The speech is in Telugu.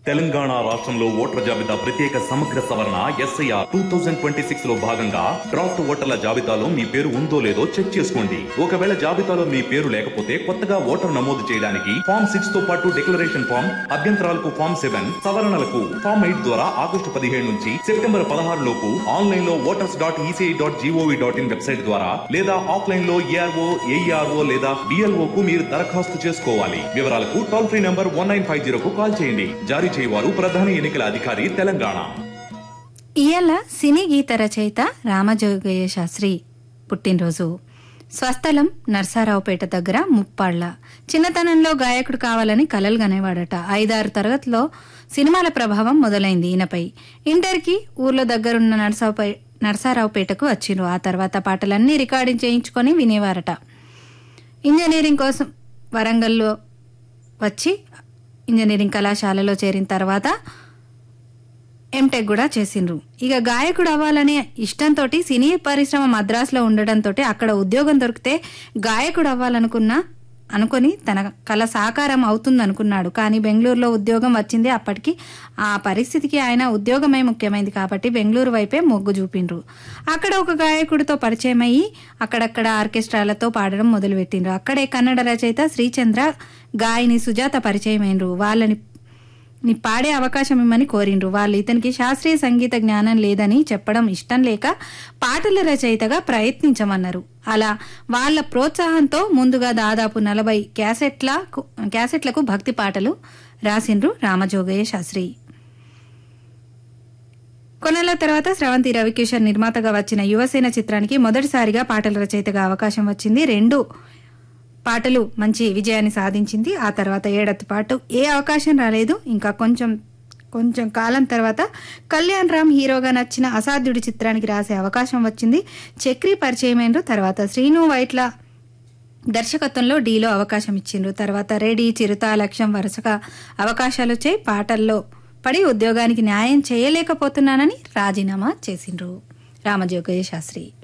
తెలంగాణ రాష్ట్రంలో ఓటర్ల జాబితా ప్రత్యేక సమగ్ర సవరణ SIR two thousand twenty six లో భాగంగా డ్రాఫ్ట్ ఓటర్ల జాబితాలో మీ పేరు ఉందో లేదో చెక్ చేసుకోండి ఒకవేళ జాబితాలో మీ పేరు లేకపోతే కొత్తగా ఓటర్ నమోదు చేయడానికి ఫామ్ సిక్స్ తో పాటు డిక్లరేషన్ ఫామ్ అభ్యంతరాలకు ఫామ్ సెవెన్ సవరణలకు ఫామ్ ఎయిట్ ద్వారా ఆగస్టు పదిహేడు నుంచి సెప్టెంబర్ పదహారు లోపు ఆన్లైన్ లో voters dot ECI dot GOV dot in website ద్వారా లేదా ఆఫ్లైన్ లో ఏఆర్ఓ ఏఈఆర్ఓ లేదా బిఎల్ఓ కు మీరు దరఖాస్తు చేసుకోవాలి వివరాలకు toll free number one nine five zero కు కాల్ చేయండి జారీ చేయవారు ప్రధాన ఎన్నికల అధికారి తెలంగాణ ఇయాల సినీ గీత రచయిత రామజోగయ్య శాస్త్రి పుట్టినరోజు స్వస్థలం నర్సారావుపేట దగ్గర ముప్పాళ్ల చిన్నతనంలో గాయకుడు కావాలని కలలు కనేవాడట ఐదారు తరగతిలో సినిమాల ప్రభావం మొదలైంది ఈయనపై ఇంటర్కి ఊర్లో దగ్గరున్న నర్సావుపై నర్సారావుపేటకు వచ్చిండ్రు ఆ తర్వాత పాటలన్నీ రికార్డింగ్ చేయించుకొని వినేవారట ఇంజనీరింగ్ కోసం వరంగల్లో వచ్చి ఇంజనీరింగ్ కళాశాలలో చేరిన తర్వాత ఎంటెక్ కూడా చేసిండ్రు ఇక గాయకుడు అవ్వాలనే ఇష్టంతో సినీ పరిశ్రమ మద్రాసులో ఉండడంతో అక్కడ ఉద్యోగం దొరికితే గాయకుడు అవ్వాలనుకున్న అనుకొని తన కళ సాకారం అవుతుంది అనుకున్నాడు కానీ బెంగళూరులో ఉద్యోగం వచ్చింది అప్పటికి ఆ పరిస్థితికి ఆయన ఉద్యోగమే ముఖ్యమైనది కాబట్టి బెంగళూరు వైపే మొగ్గు చూపిండ్రు అక్కడ ఒక గాయకుడితో పరిచయం అయ్యి అక్కడక్కడ ఆర్కెస్ట్రాలతో పాడడం మొదలుపెట్టిండ్రు అక్కడే కన్నడ రచయిత శ్రీచంద్ర గాయని సుజాత పరిచయం అయినరు వాళ్ళని ని పాడే అవకాశం ఇమ్మని కోరిండ్రు వాళ్ళు ఇతనికి శాస్త్రీయ సంగీత జ్ఞానం లేదని చెప్పడం ఇష్టం లేక పాటల రచయితగా ప్రయత్నించమన్నారు అలా వాళ్ళ ప్రోత్సాహంతో ముందుగా దాదాపు నలభై క్యాసెట్ల క్యాసెట్లకు భక్తి పాటలు రాసిండ్రు రామజోగయ్య శాస్త్రి కొన్నేళ్ల తర్వాత స్రవంతి రవికిషన్ నిర్మాతగా వచ్చిన యువసేన చిత్రానికి మొదటిసారిగా పాటల రచయితగా అవకాశం వచ్చింది రెండు పాటలు మంచి విజయాన్ని సాధించింది ఆ తర్వాత ఏడాది పాటు ఏ అవకాశం రాలేదు ఇంకా కొంచెం కొంచెం కాలం తర్వాత కళ్యాణ్ రామ్ హీరోగా నచ్చిన అసాధ్యుడి చిత్రానికి రాసే అవకాశం వచ్చింది చక్రి పరిచయమైనరు తర్వాత శ్రీను వైట్ల దర్శకత్వంలో డీలో అవకాశం ఇచ్చిండ్రు తర్వాత రెడీ చిరుత లక్ష్యం వరుసగా అవకాశాలు వచ్చాయి పాటల్లో పడి ఉద్యోగానికి న్యాయం చేయలేకపోతున్నానని రాజీనామా చేసిండ్రు రామజోగయ్య శాస్త్రి